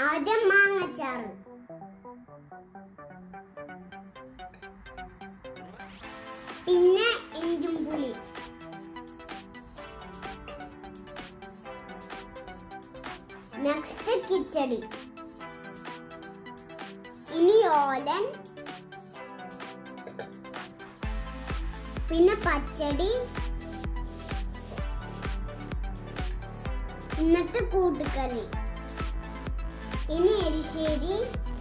ആദ്യം മാങ്ങച്ചാറ് പിന്നെ ഇഞ്ചും പുളി നെക്സ്റ്റ് കിച്ചടി ഇനി ഓലൻ പിന്നെ പച്ചടി എന്നിട്ട് കൂട്ടുകറി ഇനി എരിശ്ശേരി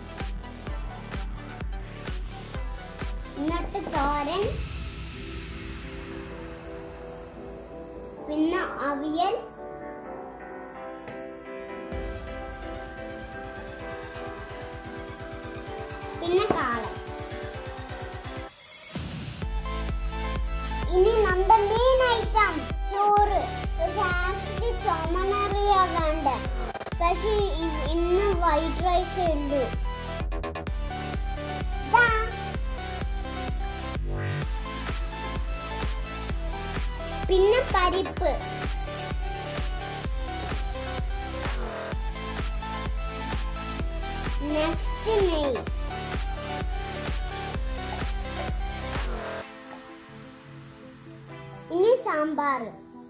എന്നിട്ട് തോരൻ പിന്നെ അവിയൽ പിന്നെ കാളൻ ഇനി നമ്മുടെ മെയിൻ ഐറ്റം ചോറ് പക്ഷെ ആക്ച്വലി ചുമണറിയാ വേണ്ട പക്ഷെ ഇ- ഇന്ന് വൈറ്റ് റൈസ് ഉള്ളൂ ദാ. പിന്നെ പരിപ്പ് നെക്സ്റ്റ് നെയ് ഇനി സാമ്പാർ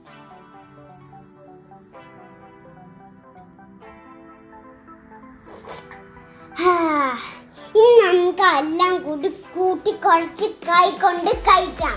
ഇനി നമുക്ക് എല്ലാം കൂടി കൂട്ടി കുഴച്ച് കൈ കൊണ്ട് കഴിക്കാം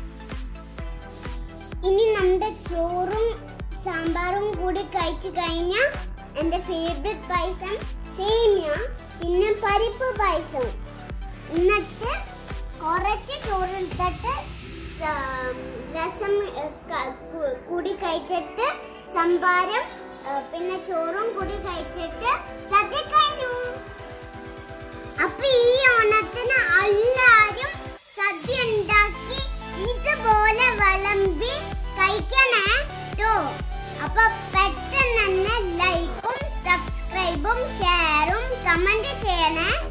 ഇനി നമ്മുടെ ചോറും സാമ്പാറും കൂടി കഴിച്ചു കഴിഞ്ഞാൽ എൻ്റെ ഫേവറേറ്റ് പായസം സേമിയ പിന്നെ പരിപ്പ് പായസം എന്നിട്ട് കുറച്ച് ചോറെടുത്തിട്ട് ആം, രസം ഏ, ക- കു- കൂടി കഴിച്ചിട്ട് സംഭാരം ഏ, പിന്നെ ചോറും കൂടി കഴിച്ചിട്ട് സദ്യ കഴിഞ്ഞു അപ്പൊ ഈ ഓണത്തിന് എല്ലാരും സദ്യ ഉണ്ടാക്കി ഇതുപോലെ വിളമ്പി കഴിക്കണേ ട്ടോ അപ്പൊ പെട്ടെന്ന് തന്നെ ലൈക്കും സബ്സ്ക്രൈബും ഷെയറും കമന്റ് ചെയ്യണേ